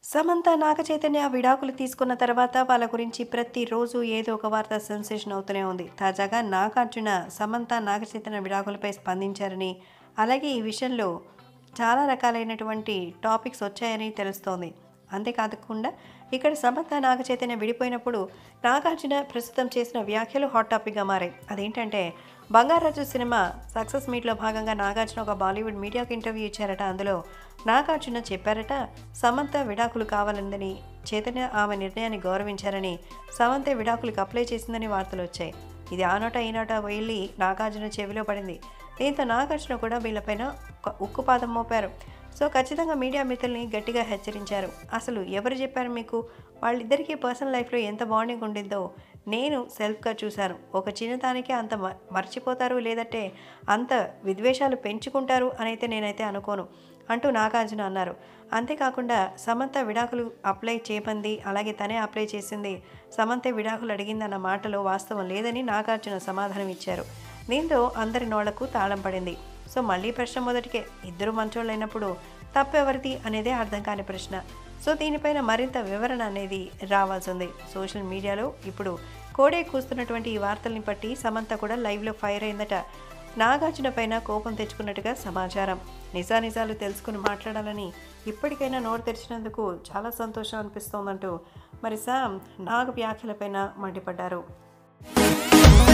సమంత నాగ చైతన్య విడాకులు తీసుకున్న తర్వాత వాళ్ళ గురించి ప్రతిరోజు ఏదో ఒక వార్త సెన్సేషన్ అవుతూనే ఉంది తాజాగా నాగార్జున సమంత నాగ చైతన్య విడాకులపై స్పందించారని అలాగే ఈ విషయంలో చాలా రకాలైనటువంటి టాపిక్స్ వచ్చాయని తెలుస్తోంది అంతేకాకుండా ఇక్కడ సమంత నాగ చైతన్య విడిపోయినప్పుడు నాగార్జున ప్రస్తుతం చేసిన వ్యాఖ్యలు హాట్ టాపిక్గా మారాయి అదేంటంటే బంగారాజు సినిమా సక్సెస్ మీట్లో భాగంగా నాగార్జున ఒక బాలీవుడ్ మీడియాకు ఇంటర్వ్యూ ఇచ్చారట అందులో నాగార్జున చెప్పారట సమంత విడాకులు కావాలందని చైతన్య ఆమె నిర్ణయాన్ని గౌరవించారని సమంత విడాకులకు అప్లై చేసిందని వార్తలు వచ్చాయి ఇది ఆ నోట ఈ నోట వెళ్ళి నాగార్జున చెవిలో పడింది దీంతో నాగార్జున కూడా వీళ్ళపైన ఒక ఉక్కుపాదం మోపారు సో ఖచ్చితంగా మీడియా మిత్రుల్ని గట్టిగా హెచ్చరించారు అసలు ఎవరు చెప్పారు మీకు వాళ్ళిద్దరికీ పర్సనల్ లైఫ్లో ఎంత బాండింగ్ ఉండిందో నేను సెల్ఫ్గా చూశాను ఒక చిన్నదానికే అంత మ- మర్చిపోతారు లేదంటే అంత విద్వేషాలు పెంచుకుంటారు అని అయితే నేనైతే అనుకోను అంటూ నాగార్జున అన్నారు అంతేకాకుండా సమంత విడాకులు అప్లై చేయమంది అలాగే తనే అప్లై చేసింది సమంత విడాకులు అడిగిందన్న మాటలో వాస్తవం లేదని నాగార్జున సమాధానం ఇచ్చారు దీంతో అందరి నోళ్లకు తాళం పడింది సో మళ్ళీ ప్రశ్న మొదటికే ఇద్దరు మంచోళ్ళైనప్పుడు తప్పెవరిది అనేదే అర్థం కాని ప్రశ్న సో దీనిపైన మరింత వివరణ అనేది రావాల్సి ఉంది సోషల్ మీడియాలో ఇప్పుడు కోడే కూస్తున్నటువంటి ఈ వార్తల్ని బట్టి సమంత కూడా లైవ్లో ఫైర్ అయిందట నాగార్జున పైన కోపం తెచ్చుకున్నట్టుగా సమాచారం నిజానిజాలు తెలుసుకుని మాట్లాడాలని ఇప్పటికైనా నోరు తెరిచినందుకు చాలా సంతోషం అనిపిస్తోందంటూ మరి శామ్ నాగ వ్యాఖ్యలపైన మండిపడ్డారు